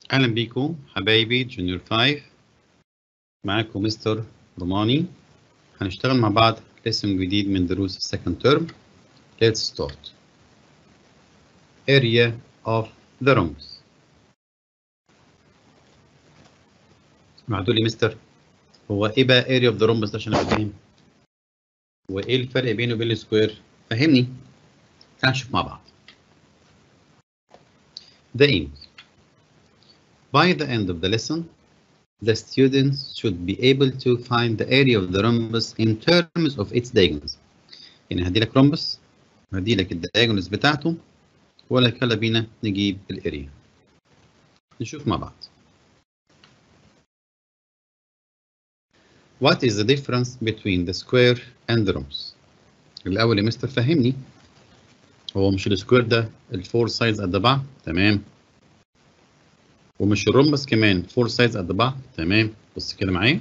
اهلا بيكم حبايبي جونيور 5 معاكم مستر روماني هنشتغل مع بعض لسم جديد من دروس السكند ترم Let's start Area of the rhombus معدول لي مستر هو ايه بقى area of the rhombus ده عشان ابقى فاهم وايه الفرق بينه وبين السكوير فهمني تعال نشوف مع بعض The aims By the end of the lesson, the students should be able to find the area of the rhombus in terms of its diagonals. يعني هدي لك rhombus وهدي لك الدياجونالز بتاعته ولا يلا بينا نجيب الاريا. نشوف مع بعض. What is the difference between the square and the rhombus؟ الأول يا مستر فهمني هو مش السكوير ده الفور سايدز قد بعض؟ تمام. ومش الرومبس كمان فور سايدز قد بعض تمام بص كده معايا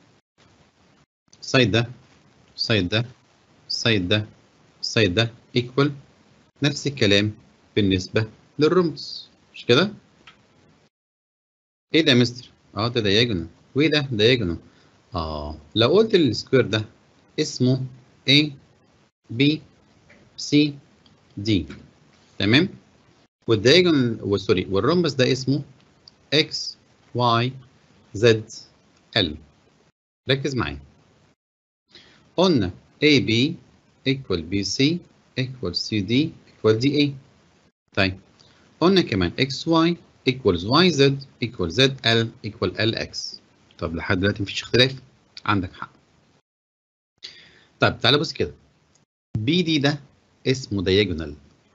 السايد ده السايد ده السايد ده السايد ده ايكوال نفس الكلام بالنسبة للرومبس مش كده؟ ايه ده يا مستر؟ اه ده دايجونال وايه ده؟ دايجونال اه لو قلت السكوير ده اسمه A B C D تمام؟ والدايجونال سوري والرومبس ده اسمه X Y Z L ركز معايا قلنا AB equal BC equal CD equal DA طيب قلنا كمان XY equals YZ equal ZL equal LX طب لحد دلوقتي مفيش اختلاف عندك حق طيب تعالى بص كده BD ده اسمه diagonal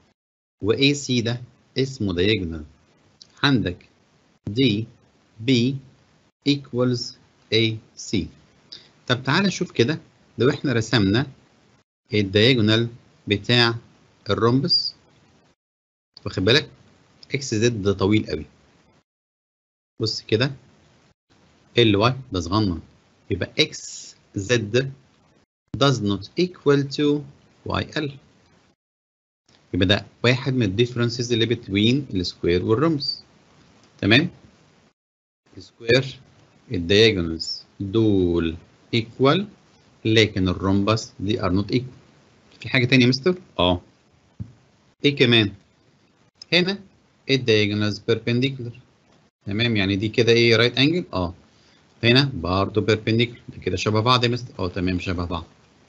وAC ده اسمه diagonal عندك D B equals AC طب تعالى شوف كده لو احنا رسمنا الدياجونال بتاع الرومبس واخد بالك اكس زد ده طويل قوي بص كده ال واي ده صغنن يبقى اكس زد does not equal to YL يبقى ده واحد من الديفرنسز اللي بين السكوير والرومبس تمام السكوير الدياجونالز دول ايكوال لكن الرومبس دي ار نوت ايكوال في حاجه تانية يا مستر اه ايه كمان هنا الدياجونالز بيربنديكولار تمام يعني دي كده ايه رايت انجل اه هنا برضه بيربنديكولار ده كده شبه بعض يا مستر اه تمام شبه بعض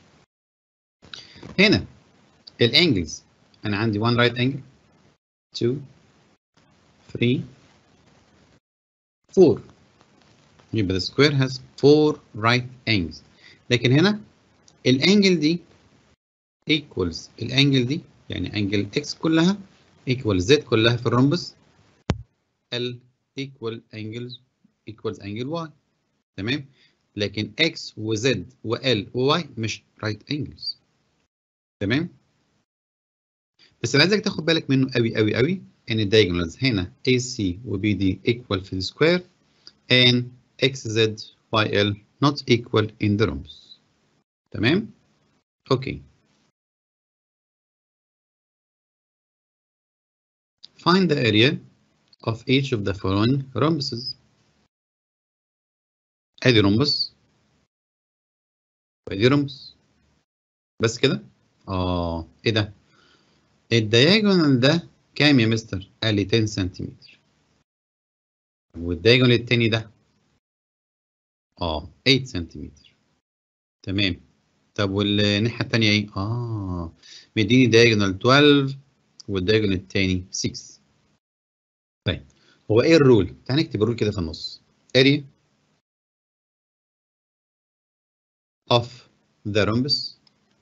هنا الانجلز انا عندي 1 رايت انجل 2 3 4 يبقى the square has 4 right angles لكن هنا الانجل دي equals الانجل دي يعني انجل x كلها equals z كلها في الرومبس L equal angles equals angle y تمام لكن x و z و L و y مش right angles تمام بس اللي عايزك تاخد بالك منه قوي قوي قوي ان الدايجونالز هنا AC و BD equal في السكوير and XZ YL not equal in the rhombus تمام؟ اوكي Find the area of each of the following rhombuses ادي rhombus وادي rhombus بس كده؟ اه ايه ده؟ الدياجونال ده كام يا مستر؟ قال لي 10 سنتيمتر. والدياجونال التاني ده؟ اه 8 سنتيمتر. تمام. طب والناحية التانية ايه؟ اه مديني دياجونال 12 والدياجونال التاني 6. طيب هو ايه الرول؟ تعال نكتب الرول كده في النص. area of the rhombus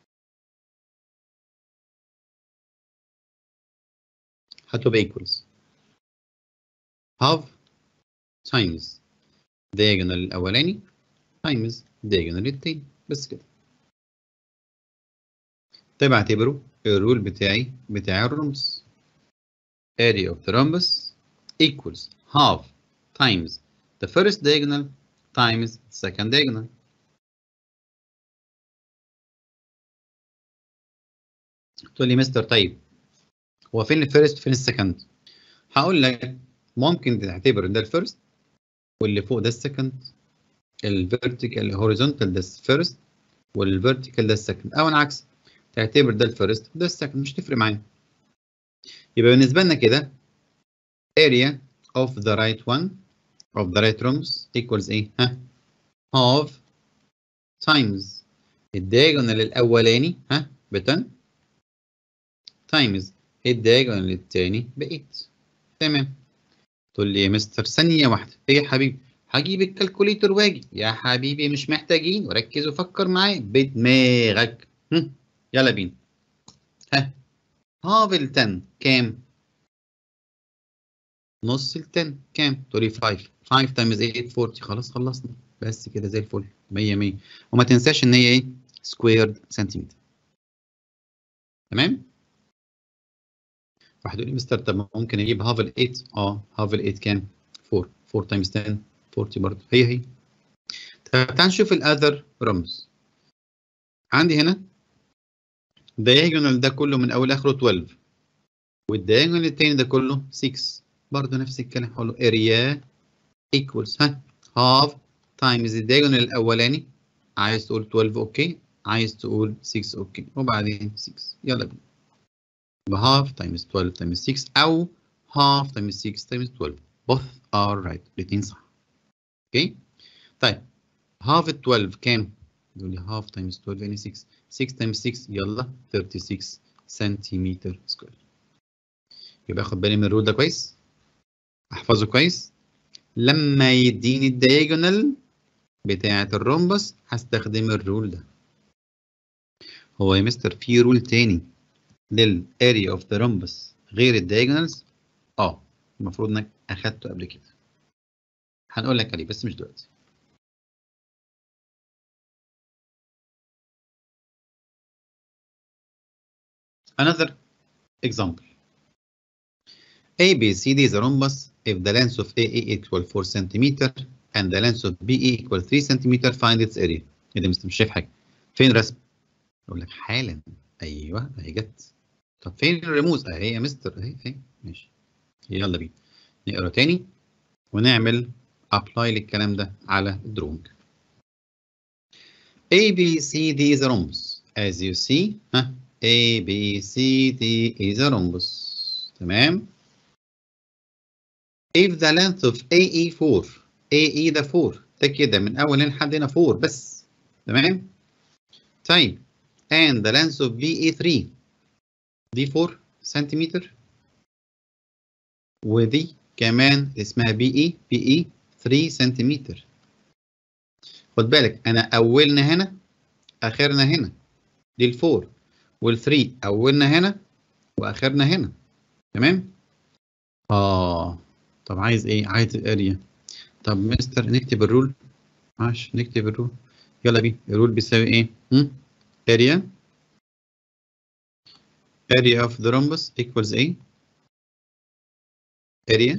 هتبقى equals half times diagonal الأولاني times diagonal التاني بس كده طيب اعتبره الرول بتاعي بتاع الرمز area of the rhombus equals half times the first diagonal times the second diagonal تقول لي مستر طيب هو فين الفيرست فين السكند هقول لك ممكن تعتبر ده الفيرست واللي فوق ده السكند الفيرتيكال هوريزونتال ده الفيرست والفيرتيكال ده السكند او العكس تعتبر ده الفيرست وده السكند مش تفرق معايا يبقى بالنسبه لنا كده area of the right one of the right rhombus equals ايه ها half times الدياجونال الاولاني ها ب 10 times الدياجونال الثاني ب 8 تمام تقول لي يا مستر ثانيه واحده ايه يا حبيبي هجيب الكالكوليتر واجي يا حبيبي مش محتاجين وركز وفكر معايا بدماغك هم. يلا بينا ها هاف ال 10 كام نص ال 10 كام تقول لي 5 5 تايمز 8 40 خلاص خلصنا بس كده زي الفل 100 100 وما تنساش ان هي ايه سكويرد سنتيمتر تمام واحد يقول لي مستر طب ممكن اجيب هاف ال 8 اه هاف ال 8 كام 4 4 تايمز 10 40 برضه هي هي طب تعال نشوف الاذر رمز عندي هنا diagonal ده كله من اول اخره 12 والdiagonal التاني ده كله 6 برضه نفس الكلام هقول له area equals ها half times الdiagonal الاولاني عايز تقول 12 اوكي عايز تقول 6 اوكي وبعدين 6 يلا بينا يبقى half times 12 times 6 او half times 6 times 12 both are right الاثنين صح اوكي طيب half 12 كام؟ يقول لي half times 12 يعني 6 6 times 6 يلا 36 سنتيمتر سكوير يبقى اخد بالي من الرول ده كويس احفظه كويس لما يديني الدياجونال بتاعة الرومبس هستخدم الرول ده هو يا مستر في رول تاني للاريا اوف ذا رومبس غير الدياجونالز اه المفروض انك اخدته قبل كده هنقول لك عليه بس مش دلوقتي Another example. ABCD is a rhombus if the length of AE equal 4 cm and the length of BE equal 3 cm find its area. ايه ده مش شايف حاجه. فين الرسم؟ اقول لك حالا ايوه اهي جت. طب فين الرموز؟ اهي يا مستر اهي اهي ماشي. يلا بينا نقرا تاني ونعمل ابلاي للكلام ده على الدرونج. ABCD is a rhombus as you see ها A B C D is a rhombus تمام if the length of AE 4 AE ده 4 ده كده من أول هنا لحد هنا 4 بس تمام طيب and the length of BE 3 دي 4 سنتيمتر ودي كمان اسمها BE BE 3 سنتيمتر خد بالك أنا أولنا هنا آخرنا هنا دي الفور وال3 اولنا هنا واخرنا هنا تمام اه طب عايز ايه عايز الاريا طب مستر نكتب الرول ماشي نكتب الرول يلا بينا الرول بيساوي ايه هم اريا area of the rhombus equals ايه area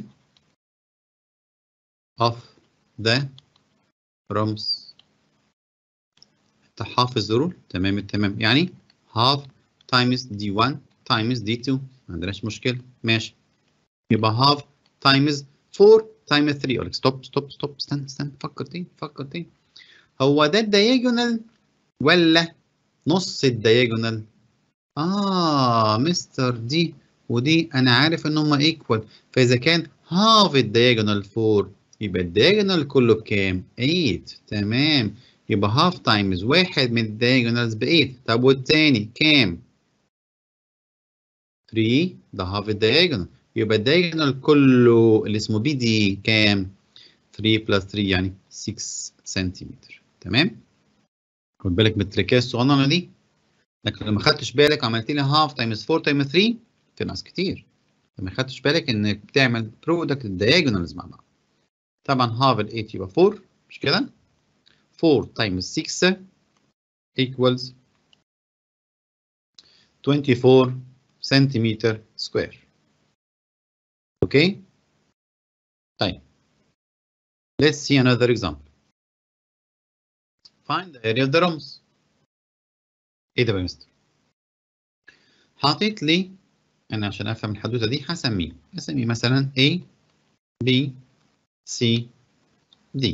of the rhombus انت حافظ الرول تمام التمام يعني half times d1 times d2 ما عندناش مشكلة ماشي يبقى half times 4 times 3 اقول لك ستوب ستوب ستوب استنى استنى فكر تاني فكر تاني هو ده الدياجونال ولا نص الدياجونال؟ اه مستر دي ودي انا عارف ان هما ايكوال فاذا كان half الدياجونال 4 يبقى الدياجونال كله بكام؟ 8 تمام يبقى half times واحد من الدياجونالز ب 8 طب والتاني كام؟ 3 ده half الدياجونال يبقى الدياجونال كله اللي اسمه بي دي كام؟ 3 بلس 3 يعني 6 سنتيمتر تمام؟ خد بالك من التركية الصغننة دي لكن لو ما خدتش بالك وعملت لي half times 4 times 3 تنقص كتير ما خدتش بالك انك بتعمل برودكت الدياجونالز مع بعض طبعا half ال 8 يبقى 4 مش كده؟ 4 times 6 equals 24 centimeter square. Okay? طيب. Let's see another example. Find the area of the rhombus. ايه ده بقى يا مستر؟ حاطط لي انا عشان افهم الحدوته دي هسميه هسميه مثلا A B C D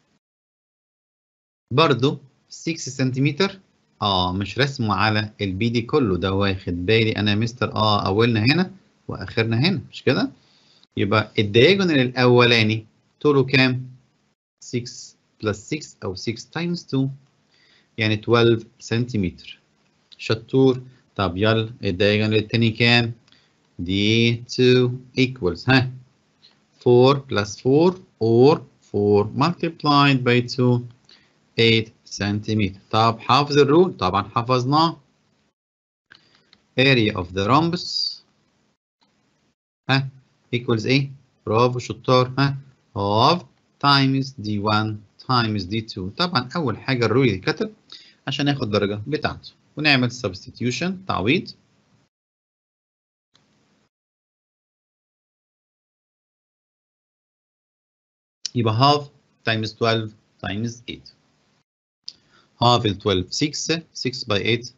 برضو 6 سنتيمتر اه مش رسمه على البي دي كله ده واخد بالي انا مستر اه اولنا هنا واخرنا هنا مش كده يبقى الدياجونال الاولاني طوله كام 6 بلس 6 او 6 تايمز 2 يعني 12 سنتيمتر شطور طب يلا الدياجونال التاني كام دي 2 equals ها 4 plus 4 or 4 multiplied by 2 8 سنتيمتر طب حافظ الرول طبعا حفظناه area of the rhombus ها equals ايه برافو شطار ها half times d1 times d2 طبعا اول حاجه الرول يتكتب عشان ياخد درجه بتاعته ونعمل substitution تعويض يبقى half times 12 times 8 half ال 12 6 6 by 8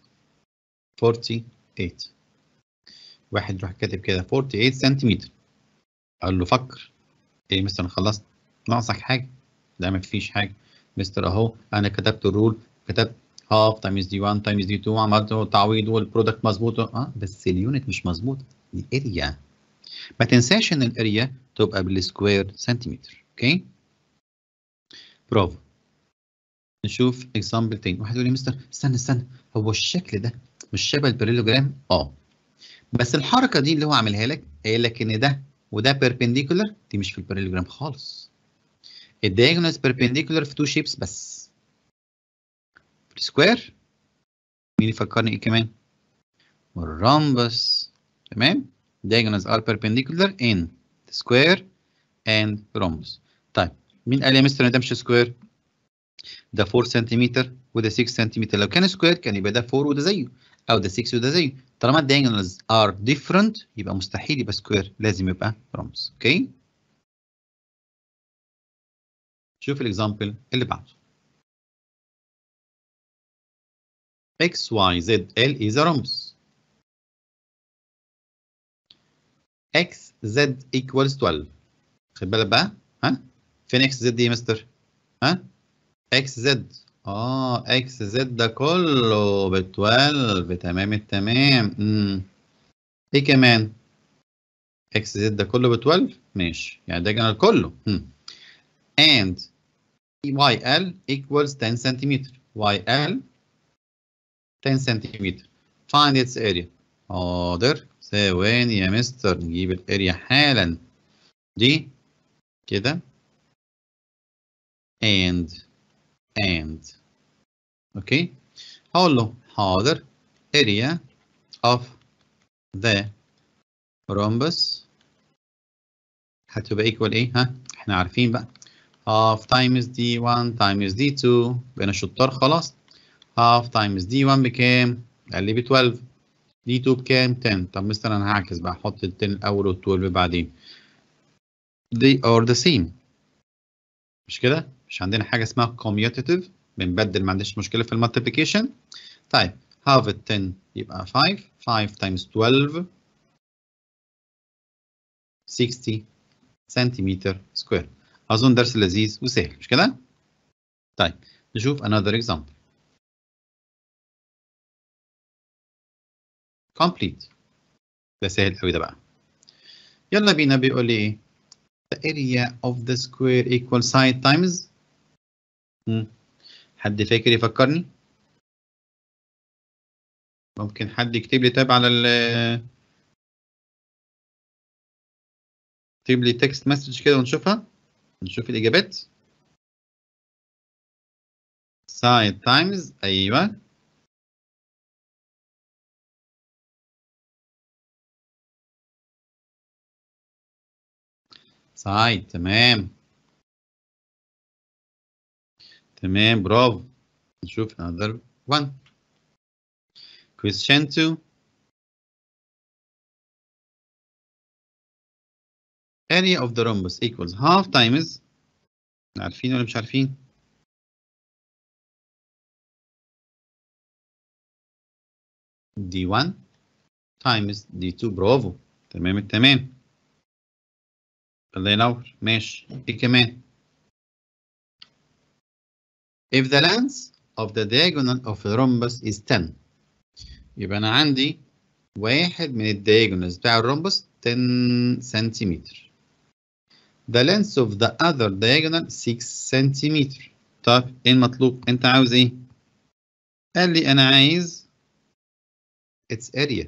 48 واحد يروح كاتب كده 48 سنتيمتر اقول له فكر ايه مستر انا خلصت ناقصك حاجه لا ما فيش حاجه مستر اهو انا كتبت الرول كتبت half times d1 times d2 عملت تعويض والبرودكت مظبوط اه بس اليونت مش مظبوط دي اريا ما تنساش ان الاريا تبقى بالسكوير سنتيمتر اوكي برافو نشوف اكزامبل تاني واحد يقول لي مستر استنى استنى هو الشكل ده مش شبه الباراليلوجرام اه بس الحركه دي اللي هو عاملها لك قايل لك ان ده وده بيربنديكولار دي مش في الباراليلوجرام خالص الدايجونالز بيربنديكولار في تو شيبس بس في السكوير مين يفكرني ايه كمان والرامبس تمام diagonals are perpendicular in the square and rhombus طيب مين قال يا مستر ان ده مش سكوير ده 4 سنتيمتر وده 6 سنتيمتر لو كان سكوير كان يبقى ده 4 وده زيه او ده 6 وده زيه طالما الدايجونالز ار different يبقى مستحيل يبقى سكوير لازم يبقى رمز اوكي شوف الاكزامبل اللي بعده x y z l is a rhombus x z equals 12 خد بالك بقى ها فين x z دي يا مستر ها x z اه x z ده كله ب 12 تمام التمام امم ايه كمان x z ده كله ب 12 ماشي يعني ده جنرال كله امم and YL equals 10 سنتيمتر YL 10 سنتيمتر find its area حاضر ثواني يا مستر نجيب الاريا حالا دي كده and and اوكي هقول له حاضر area of the rhombus هتبقى equal ايه ها احنا عارفين بقى half times d1 times d2 بقينا شطار خلاص half times d1 بكام قال لي ب 12 d2 بكام 10 طب مستر انا هعكس بقى احط ال 10 الاول وال 12 بعدين they are the same مش كده مش عندنا حاجه اسمها commutative بنبدل ما عنديش مشكله في المالتيبيكيشن طيب half ال 10 يبقى 5 5 times 12 60 سنتيمتر سكوير اظن درس لذيذ وسهل مش كده طيب نشوف another example complete ده سهل قوي ده بقى يلا بينا بيقول لي ايه the area of the square equal side times مم. حد فاكر يفكرني ممكن حد يكتب لي تاب على ال يكتب لي تكست مسج كده ونشوفها نشوف الإجابات side times أيوه side تمام تمام برافو نشوف another one question 2 area of the rhombus equals half times عارفين ولا مش عارفين؟ d1 times d2 برافو تمام التمام الله ينور ماشي ايه كمان if the length of the diagonal of the rhombus is 10 يبقى انا عندي واحد من الدياجونالز بتاع الرومبس 10 سنتيمتر the length of the other diagonal 6 سنتيمتر طب ايه المطلوب انت عاوز ايه قال لي انا عايز its area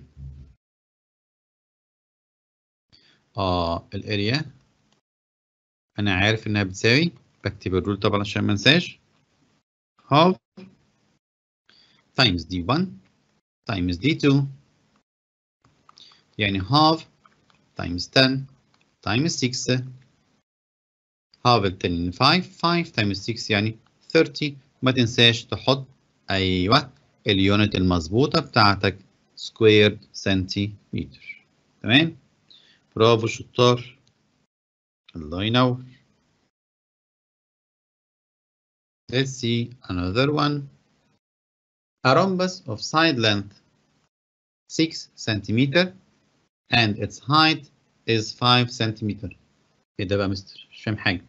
اه الاريا انا عارف انها بتساوي بكتب الرول طبعا عشان ما انساش half times d1 times d2 يعني half times 10 times 6 half ال 10 in 5 5 times 6 يعني 30 ما تنساش تحط ايوه اليونت المظبوطه بتاعتك سكوير سنتيمتر تمام برافو شطار الله ينور Let's see another one. A rhombus of side length 6 centimeter and its height is 5 centimeter. ايه ده بقى مستر؟ مش فاهم حاجة.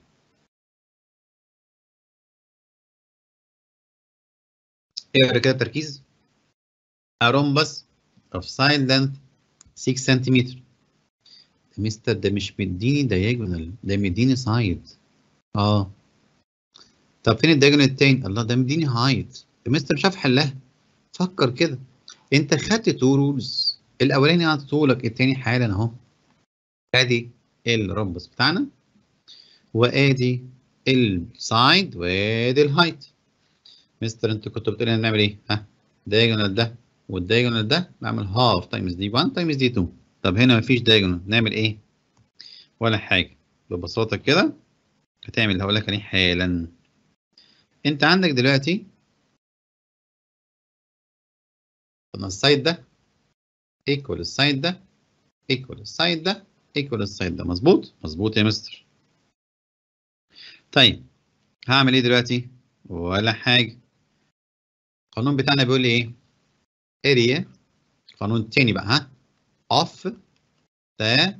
اقرا كده تركيز. A rhombus of side length 6 centimeter. مستر ده مش مديني diagonal ده مديني سايد. اه طب فين الدياجونال التاني؟ الله ده مديني هايت مستر مش عارف حلها فكر كده انت خدت تو رولز الاولاني عطيته لك التاني حالا اهو ادي الرمبس بتاعنا وادي السايد وادي الهايت مستر انت كنت بتقول لنا نعمل ايه؟ ها دايجونال ده والدايجونال ده نعمل هاف تايمز دي 1 تايمز دي 2 طب هنا مفيش دايجونال نعمل ايه؟ ولا حاجه ببساطه كده هتعمل اللي هقول لك عليه حالا انت عندك دلوقتي قلنا السايد ده ايكوال السايد ده ايكوال السايد ده ايكوال السايد ده مظبوط مظبوط يا مستر طيب هعمل ايه دلوقتي ولا حاجه القانون بتاعنا بيقول لي ايه اريا قانون تاني بقى ها اوف ذا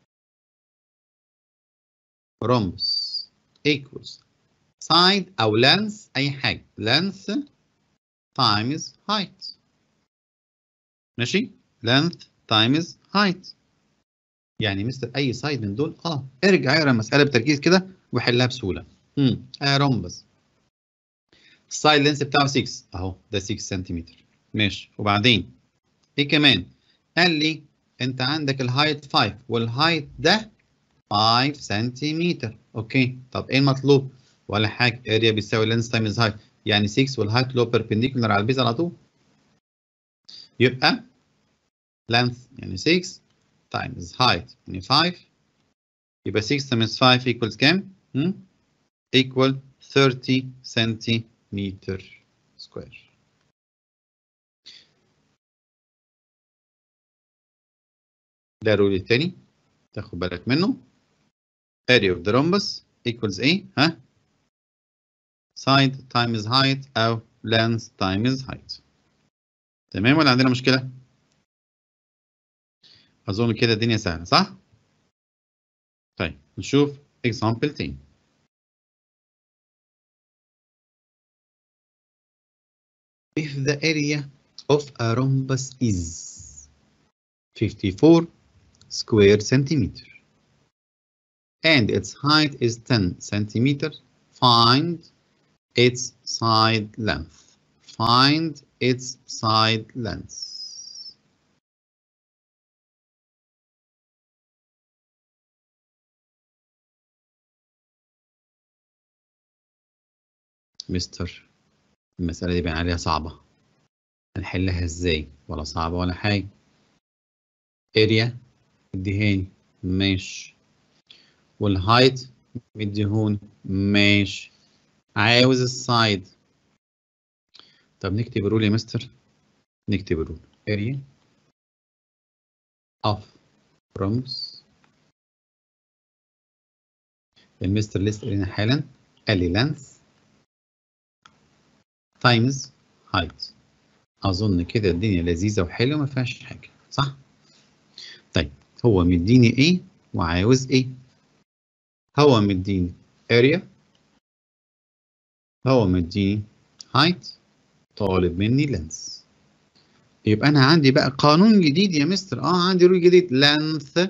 rhombus equals side او length اي حاجه length times height ماشي length times height يعني مثل اي سايد من دول اه ارجع اقرا المساله بتركيز كده وحلها بسهوله امم اه رومبس السايد لينس بتاعه 6 اهو ده 6 سنتيمتر ماشي وبعدين ايه كمان قال لي انت عندك الهايت 5 والهايت ده 5 سنتيمتر اوكي طب ايه المطلوب ولا حاجه اريا بيساوي لينس تايمز هايت يعني 6 والهايت لو بيربنديكولار على البيز على طول يبقى length يعني 6 times height يعني 5 يبقى 6 times 5 equals كام؟ hmm? equal 30 سنتيمتر سكوير ده الرول التاني تاخد بالك منه area of the rhombus equals ايه؟ ها؟ side times height أو length times height تمام ولا عندنا مشكلة؟ أظن كده الدنيا سهلة صح؟ طيب نشوف example تاني If the area of a rhombus is 54 square centimeter and its height is 10 centimeter, find its side length. Find its side length. مستر المسألة دي بان عليها صعبة هنحلها ازاي ولا صعبة ولا حاجة اريا اديهاني ماشي والهايت مديهوني ماشي عاوز السايد طب نكتب الرول يا مستر نكتب الرول اريا اوف رمز المستر لسه قايلين حالا قال لي length تايمز هايت اظن كده الدنيا لذيذه وحلوه ما فيهاش حاجه صح طيب هو مديني ايه وعاوز ايه هو مديني area هو مديني height طالب مني length يبقى انا عندي بقى قانون جديد يا مستر اه عندي رول جديد length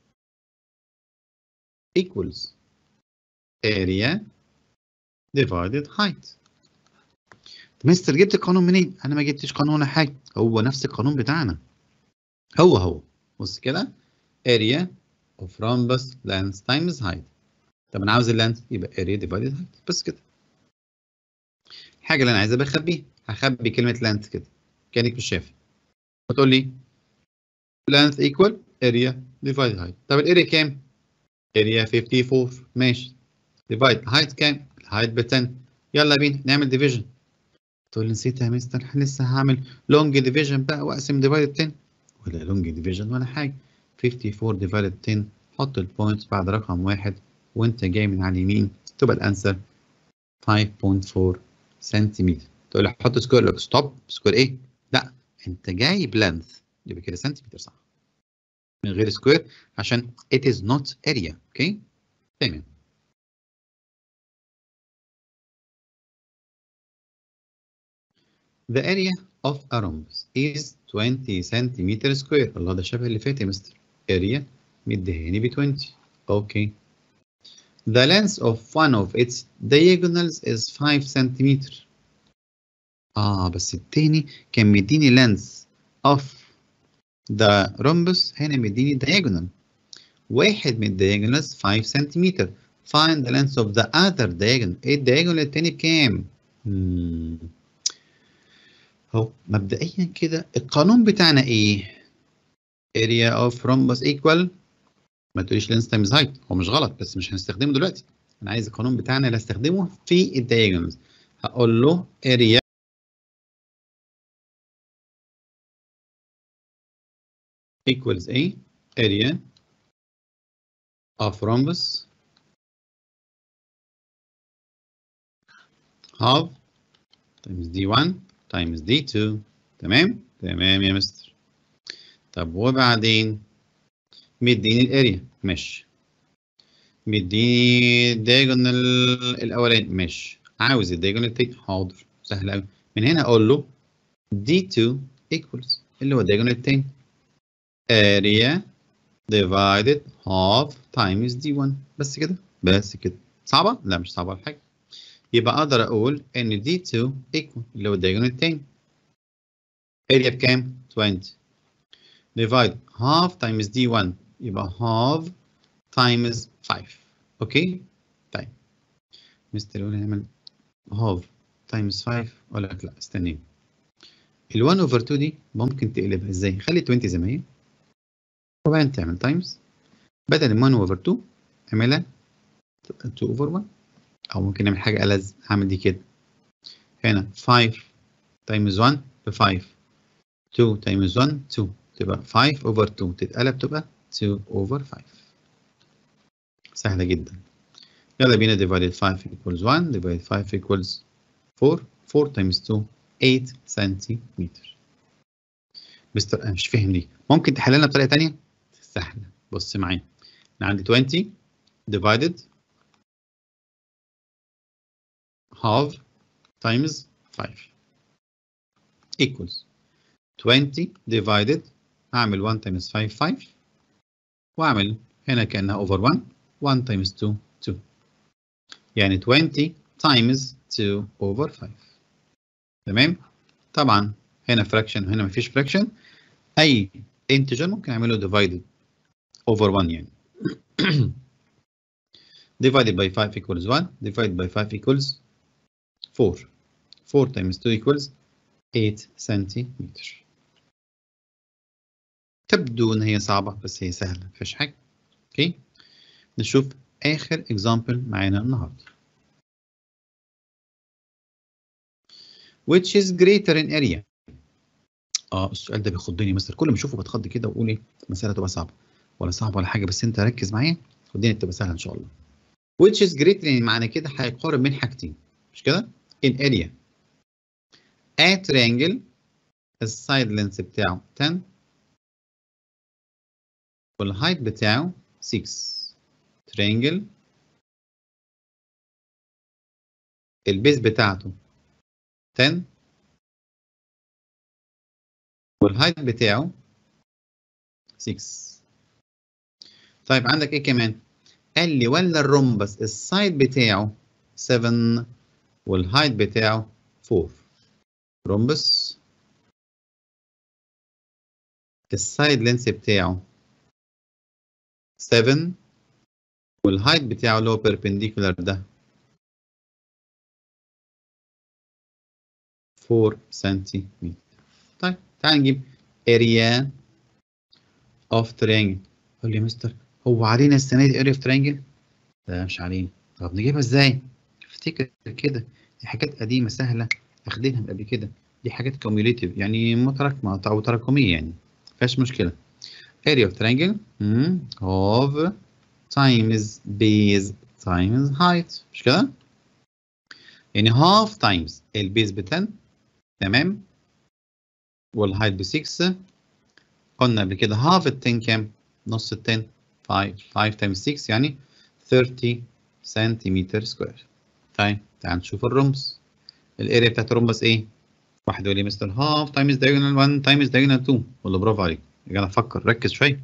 equals area divided height مستر جبت القانون منين؟ انا ما جبتش قانون ولا حاجه هو نفس القانون بتاعنا هو هو بص كده area of rhombus length times height طب انا عاوز اللينث يبقى area divided height بس كده الحاجه اللي انا عايزها بخبيها هخبي كلمه length كده كانك مش شايفها هتقول لي length equal area divided height طب الاريا كام؟ area 54 ماشي divide height كام؟ height ب 10 يلا بينا نعمل division تقول لي نسيت يا مستر لسه هعمل لونج ديفيجن بقى واقسم ديفايد 10 ولا لونج ديفيجن ولا حاجه 54 ديفايد 10 حط البوينتس بعد رقم واحد وانت جاي من على اليمين تبقى الانسر 5.4 سنتيمتر تقول لي حط سكوير لك ستوب سكوير ايه؟ لا انت جايب لينث يبقى كده سنتيمتر صح من غير سكوير عشان it is not area اوكي تمام The area of a rhombus is 20 centimeter square. الله ده شبه اللي فات يا مستر. area مديهاني ب 20. اوكي. The length of one of its diagonals is 5 centimeter. اه بس التاني كان مديني length of the rhombus هنا مديني diagonal. واحد من diagonals 5 centimeter. Find the length of the other diagonal. ايه الدياجونال التاني بكام؟ مم. اهو مبدئيا كده القانون بتاعنا ايه؟ area of rhombus equal ما تقوليش length times height هو مش غلط بس مش هنستخدمه دلوقتي انا عايز القانون بتاعنا اللي استخدمه في الدياجونالز هقول له area equals a area of rhombus half times d1 times d2 تمام تمام يا مستر طب وبعدين مديني الاريا ماشي مديني الدايجونال الاولاني ماشي عاوز الدايجونال التاني حاضر سهل قوي من هنا اقول له d2 equals اللي هو الدايجونال التاني area divided half times d1 بس كده بس كده صعبة؟ لا مش صعبة ولا حاجة يبقى اقدر اقول ان d2 equal اللي هو الدايجونال التاني area بكام؟ 20 divide half times d1 يبقى half times 5 اوكي؟ طيب مستر يقول نعمل half times 5 اقول لك لا استني ال 1 over 2 دي ممكن تقلبها ازاي؟ خلي 20 زي ما هي وبعدين تعمل تايمز بدل 1 over 2 اعملها 2 over 1 او ممكن نعمل حاجه ألذ هعمل دي كده هنا 5 times 1 ب 5 2 times 1 2 تبقى 5 over 2 تتقلب تبقى 2 over 5 سهله جدا يلا بينا divided 5 equals 1 divided 5 equals 4 4 times 2 8 سنتيمتر مستر انا مش فاهم دي ممكن تحللنا بطريقه ثانيه سهله بص معايا انا عندي 20 divided half times 5 equals 20 divided هعمل 1 times 5 5 واعمل هنا كانها over 1 1 times 2 2 يعني 20 times 2 over 5 تمام طبعا هنا fraction وهنا مفيش fraction اي integer ممكن اعمله divided over 1 يعني divided by 5 equals 1 divided by 5 equals 4 4 times 2 equals 8 سنتيمتر تبدو ان هي صعبة بس هي سهلة مفيش حاجة اوكي نشوف اخر example معانا النهاردة which is greater in area اه السؤال ده بيخضني مستر كل ما اشوفه بتخض كده واقول ايه المسألة تبقى صعبة ولا صعبة ولا حاجة بس انت ركز معايا الدنيا تبقى سهلة ان شاء الله which is greater يعني معنى كده هيقارب بين حاجتين مش كده in area a triangle السايد لينس بتاعه 10 والهايت بتاعه 6 triangle البيز بتاعته 10 والهايت بتاعه 6 طيب عندك ايه كمان قال لي ولا الرومبس السايد بتاعه 7 والهايت بتاعه 4 رومبس السايد لينس بتاعه 7 والهايت بتاعه اللي هو بيربنديكولار ده 4 سنتيمتر طيب تعال نجيب area of triangle قول لي يا مستر هو علينا السنه دي area of triangle لا مش علينا طب نجيبها ازاي افتكر كده دي حاجات قديمه سهله اخدينها قبل كده دي حاجات كوميوليتيف يعني متراكمه او تراكميه يعني مفيهاش مشكله area of triangle hmm. of times base times height مش كده يعني half times البيز ب 10 تمام والهايت ب 6 قلنا قبل كده half ال 10 كام نص ال 10 5 5 times 6 يعني 30 سنتيمتر سكوير طيب تعال نشوف الرمز الاريا بتاعت الرمبس ايه واحد يقول لي مستر هاف تايمز diagonal 1 تايمز diagonal 2 ولا برافو عليك يا جدع فكر ركز شويه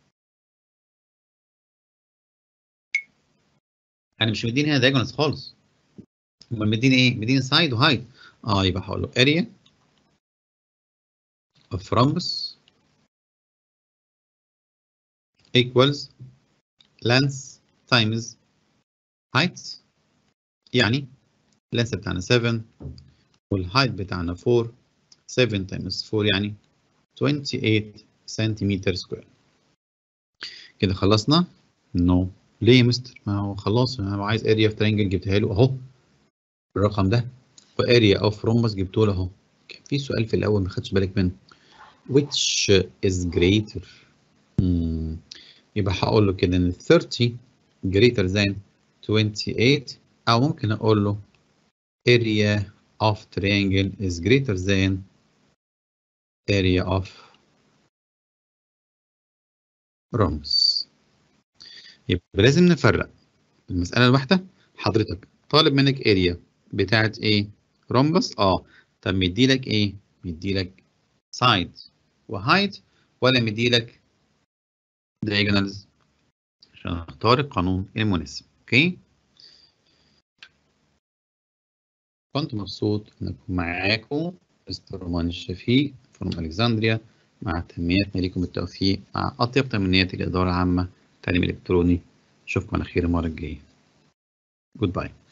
انا مش مديني هنا diagonals خالص امال مديني ايه مديني سايد وهايت اه يبقى هقول له area of rhombus equals length times height يعني اللينس بتاعنا 7 والهايت بتاعنا 4 7 times 4 يعني 28 سنتيمتر سكوير كده خلصنا؟ نو no. ليه يا مستر؟ ما هو خلاص انا عايز اريا في ترينجل جبتها له اهو الرقم ده واريا اوف رومبس جبته له اهو كان في سؤال في الاول ما خدتش بالك منه which is greater مم. يبقى هقول له كده ان 30 greater than 28 او ممكن اقول له area of triangle is greater than area of rhombus يبقى لازم نفرق المسألة الواحدة حضرتك طالب منك area بتاعت ايه rhombus اه طب مديلك ايه مديلك side وهايت ولا مديلك diagonals عشان اختار القانون المناسب اوكي كنت مبسوط ان اكون معاكم مستر رومان الشفيق فروم الكسندريا مع تمنياتنا لكم بالتوفيق مع اطيب تمنيات الاداره العامه التعليم الالكتروني اشوفكم على خير المره الجايه جود باي